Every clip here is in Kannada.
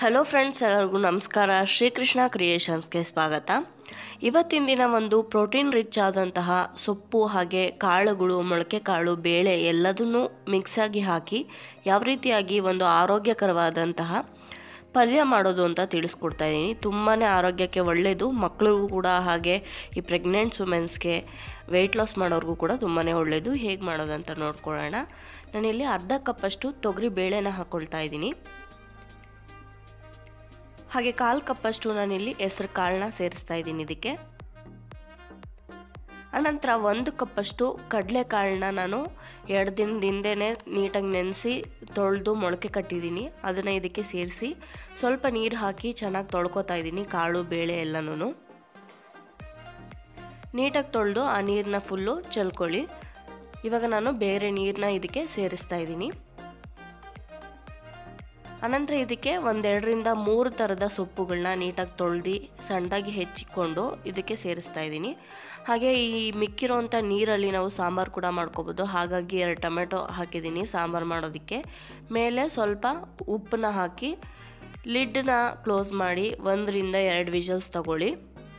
ಹಲೋ ಫ್ರೆಂಡ್ಸ್ ಎಲ್ಲರಿಗೂ ನಮಸ್ಕಾರ ಶ್ರೀಕೃಷ್ಣ ಕ್ರಿಯೇಷನ್ಸ್ಗೆ ಸ್ವಾಗತ ಇವತ್ತಿನ ದಿನ ಒಂದು ಪ್ರೋಟೀನ್ ರಿಚ್ ಆದಂತಹ ಸೊಪ್ಪು ಹಾಗೆ ಕಾಳುಗಳು ಮೊಳಕೆ ಕಾಳು ಬೇಳೆ ಎಲ್ಲದನ್ನೂ ಮಿಕ್ಸಾಗಿ ಹಾಕಿ ಯಾವ ರೀತಿಯಾಗಿ ಒಂದು ಆರೋಗ್ಯಕರವಾದಂತಹ ಪಲ್ಯ ಮಾಡೋದು ಅಂತ ತಿಳಿಸ್ಕೊಡ್ತಾ ಇದ್ದೀನಿ ತುಂಬಾ ಆರೋಗ್ಯಕ್ಕೆ ಒಳ್ಳೆಯದು ಮಕ್ಕಳಿಗೂ ಕೂಡ ಹಾಗೆ ಈ ಪ್ರೆಗ್ನೆಂಟ್ಸ್ ವುಮೆನ್ಸ್ಗೆ ವೆಯ್ಟ್ ಲಾಸ್ ಮಾಡೋರಿಗೂ ಕೂಡ ತುಂಬಾ ಒಳ್ಳೆಯದು ಹೇಗೆ ಮಾಡೋದಂತ ನೋಡ್ಕೊಳ್ಳೋಣ ನಾನಿಲ್ಲಿ ಅರ್ಧ ಕಪ್ಪಷ್ಟು ತೊಗರಿ ಬೇಳೆನ ಹಾಕ್ಕೊಳ್ತಾ ಇದ್ದೀನಿ ಹಾಗೆ ಕಾಲು ಕಪ್ಪಷ್ಟು ನಾನಿಲ್ಲಿ ಹೆಸರು ಕಾಳನ್ನ ಸೇರಿಸ್ತಾ ಇದ್ದೀನಿ ಇದಕ್ಕೆ ಅನಂತರ ಒಂದು ಕಪ್ಪಷ್ಟು ಕಡಲೆಕಾಳನ್ನ ನಾನು ಎರಡು ದಿನದ ಹಿಂದೆನೇ ನೀಟಾಗಿ ನೆನೆಸಿ ತೊಳೆದು ಮೊಳಕೆ ಕಟ್ಟಿದ್ದೀನಿ ಅದನ್ನು ಇದಕ್ಕೆ ಸೇರಿಸಿ ಸ್ವಲ್ಪ ನೀರು ಹಾಕಿ ಚೆನ್ನಾಗಿ ತೊಳ್ಕೊತಾ ಇದ್ದೀನಿ ಕಾಳು ಬೇಳೆ ಎಲ್ಲನೂ ನೀಟಾಗಿ ತೊಳೆದು ಆ ನೀರನ್ನ ಫುಲ್ಲು ಚೆಲ್ಕೊಳ್ಳಿ ಇವಾಗ ನಾನು ಬೇರೆ ನೀರನ್ನ ಇದಕ್ಕೆ ಸೇರಿಸ್ತಾ ಇದ್ದೀನಿ ಅನಂತರ ಇದಕ್ಕೆ ಒಂದೆರಡರಿಂದ ಮೂರು ಥರದ ಸೊಪ್ಪುಗಳನ್ನ ನೀಟಾಗಿ ತೊಳೆದು ಸಣ್ಣದಾಗಿ ಹೆಚ್ಚಿಕೊಂಡು ಇದಕ್ಕೆ ಸೇರಿಸ್ತಾ ಇದ್ದೀನಿ ಹಾಗೆ ಈ ಮಿಕ್ಕಿರೋಂಥ ನೀರಲ್ಲಿ ನಾವು ಸಾಂಬಾರು ಕೂಡ ಮಾಡ್ಕೋಬೋದು ಹಾಗಾಗಿ ಎರಡು ಟೊಮೆಟೊ ಹಾಕಿದ್ದೀನಿ ಸಾಂಬಾರು ಮಾಡೋದಕ್ಕೆ ಮೇಲೆ ಸ್ವಲ್ಪ ಉಪ್ಪನ್ನ ಹಾಕಿ ಲಿಡ್ನ ಕ್ಲೋಸ್ ಮಾಡಿ ಒಂದರಿಂದ ಎರಡು ವಿಷಲ್ಸ್ ತಗೊಳ್ಳಿ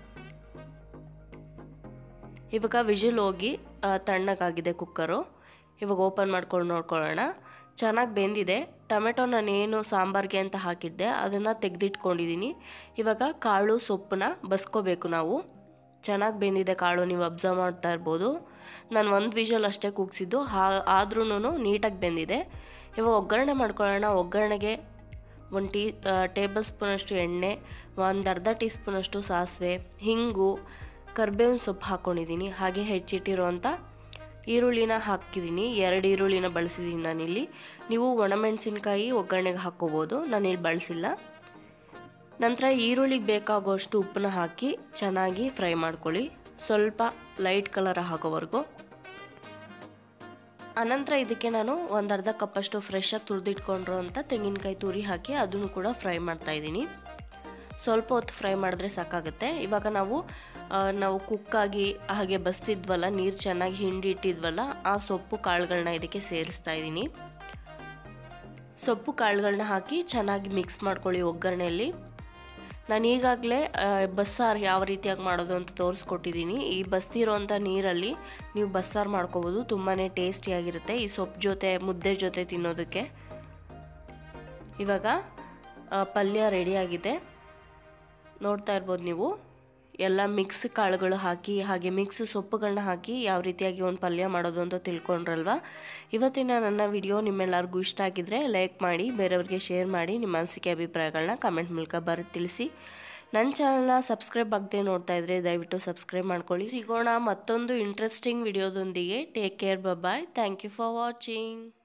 ಇವಾಗ ವಿಜಿಲ್ ಹೋಗಿ ತಣ್ಣಗಾಗಿದೆ ಕುಕ್ಕರು ಇವಾಗ ಓಪನ್ ಮಾಡ್ಕೊಂಡು ನೋಡ್ಕೊಳ್ಳೋಣ ಚೆನ್ನಾಗಿ ಬೆಂದಿದೆ ಟೊಮೆಟೊ ನಾನೇನು ಸಾಂಬಾರಿಗೆ ಅಂತ ಹಾಕಿದ್ದೆ ಅದನ್ನು ತೆಗೆದಿಟ್ಕೊಂಡಿದ್ದೀನಿ ಇವಾಗ ಕಾಳು ಸೊಪ್ಪನ್ನ ಬಸ್ಕೋಬೇಕು ನಾವು ಚೆನ್ನಾಗಿ ಬೆಂದಿದೆ ಕಾಳು ನೀವು ಅಬ್ಸರ್ವ್ ಮಾಡ್ತಾ ಇರ್ಬೋದು ನಾನು ಒಂದು ವಿಷಲ್ ಅಷ್ಟೇ ಕೂಗಿಸಿದ್ದು ಹಾ ಆದ್ರೂ ನೀಟಾಗಿ ಬೆಂದಿದೆ ಇವಾಗ ಒಗ್ಗರಣೆ ಮಾಡ್ಕೊಳ್ಳೋಣ ಒಗ್ಗರಣೆಗೆ ಒಂದು ಟೀ ಟೇಬಲ್ ಸ್ಪೂನಷ್ಟು ಎಣ್ಣೆ ಒಂದು ಅರ್ಧ ಟೀ ಸ್ಪೂನಷ್ಟು ಸಾಸಿವೆ ಹಿಂಗು ಕರ್ಬೇವಿನ ಸೊಪ್ಪು ಹಾಕ್ಕೊಂಡಿದ್ದೀನಿ ಹಾಗೆ ಹೆಚ್ಚಿಟ್ಟಿರೋಂಥ ಈರುಳ್ಳಿನ ಹಾಕಿದ್ದೀನಿ ಎರಡು ಈರುಳ್ಳಿನ ಬಳಸಿದ್ದೀನಿ ನಾನಿಲ್ಲಿ ನೀವು ಒಣಮೆಣಸಿನ್ಕಾಯಿ ಒಗ್ಗರಣೆಗೆ ಹಾಕ್ಕೋಬೋದು ನಾನಿಲ್ಲಿ ಬಳಸಿಲ್ಲ ನಂತರ ಈರುಳ್ಳಿಗೆ ಬೇಕಾಗುವಷ್ಟು ಉಪ್ಪನ್ನ ಹಾಕಿ ಚೆನ್ನಾಗಿ ಫ್ರೈ ಮಾಡ್ಕೊಳ್ಳಿ ಸ್ವಲ್ಪ ಲೈಟ್ ಕಲರ್ ಆಗೋವರೆಗೂ ಅನಂತರ ಇದಕ್ಕೆ ನಾನು ಒಂದು ಅರ್ಧ ಕಪ್ಪಷ್ಟು ಫ್ರೆಶಾಗಿ ತುರಿದಿಟ್ಕೊಂಡಿರೋ ಅಂತ ತೆಂಗಿನಕಾಯಿ ತುರಿ ಹಾಕಿ ಅದನ್ನು ಕೂಡ ಫ್ರೈ ಮಾಡ್ತಾ ಇದ್ದೀನಿ ಸ್ವಲ್ಪ ಹೊತ್ತು ಫ್ರೈ ಮಾಡಿದ್ರೆ ಸಾಕಾಗುತ್ತೆ ಇವಾಗ ನಾವು ನಾವು ಕುಕ್ಕಾಗಿ ಹಾಗೆ ಬಸ್ತಿದ್ವಲ್ಲ ನೀರು ಚೆನ್ನಾಗಿ ಹಿಂಡಿ ಇಟ್ಟಿದ್ವಲ್ಲ ಆ ಸೊಪ್ಪು ಕಾಳುಗಳನ್ನ ಇದಕ್ಕೆ ಸೇರಿಸ್ತಾ ಇದ್ದೀನಿ ಸೊಪ್ಪು ಕಾಳುಗಳನ್ನ ಹಾಕಿ ಚೆನ್ನಾಗಿ ಮಿಕ್ಸ್ ಮಾಡ್ಕೊಳ್ಳಿ ಒಗ್ಗರಣೆಯಲ್ಲಿ ನಾನು ಈಗಾಗಲೇ ಬಸ್ಸಾರು ಯಾವ ರೀತಿಯಾಗಿ ಮಾಡೋದು ಅಂತ ತೋರಿಸ್ಕೊಟ್ಟಿದ್ದೀನಿ ಈ ಬಸ್ತಿರೋಂಥ ನೀರಲ್ಲಿ ನೀವು ಬಸ್ಸಾರು ಮಾಡ್ಕೋಬೋದು ತುಂಬಾ ಟೇಸ್ಟಿಯಾಗಿರುತ್ತೆ ಈ ಸೊಪ್ಪು ಜೊತೆ ಮುದ್ದೆ ಜೊತೆ ತಿನ್ನೋದಕ್ಕೆ ಇವಾಗ ಪಲ್ಯ ರೆಡಿಯಾಗಿದೆ ನೋಡ್ತಾ ಇರ್ಬೋದು ನೀವು ಎಲ್ಲ ಮಿಕ್ಸ್ ಕಾಳುಗಳು ಹಾಕಿ ಹಾಗೆ ಮಿಕ್ಸ್ ಸೊಪ್ಪುಗಳನ್ನ ಹಾಕಿ ಯಾವ ರೀತಿಯಾಗಿ ಒಂದು ಪಲ್ಯ ಮಾಡೋದು ಅಂತ ತಿಳ್ಕೊಂಡ್ರಲ್ವ ಇವತ್ತಿನ ನನ್ನ ವಿಡಿಯೋ ನಿಮ್ಮೆಲ್ಲರಿಗೂ ಇಷ್ಟ ಆಗಿದ್ರೆ ಲೈಕ್ ಮಾಡಿ ಬೇರೆಯವ್ರಿಗೆ ಶೇರ್ ಮಾಡಿ ನಿಮ್ಮ ಅನಿಸಿಕೆ ಅಭಿಪ್ರಾಯಗಳನ್ನ ಕಮೆಂಟ್ ಮೂಲಕ ಬರೆದು ತಿಳಿಸಿ ನನ್ನ ಚಾನಲ್ನ ಸಬ್ಸ್ಕ್ರೈಬ್ ಆಗದೆ ನೋಡ್ತಾ ಇದ್ರೆ ದಯವಿಟ್ಟು ಸಬ್ಸ್ಕ್ರೈಬ್ ಮಾಡ್ಕೊಳ್ಳಿ ಸಿಗೋಣ ಮತ್ತೊಂದು ಇಂಟ್ರೆಸ್ಟಿಂಗ್ ವಿಡಿಯೋದೊಂದಿಗೆ take care bye thank you for watching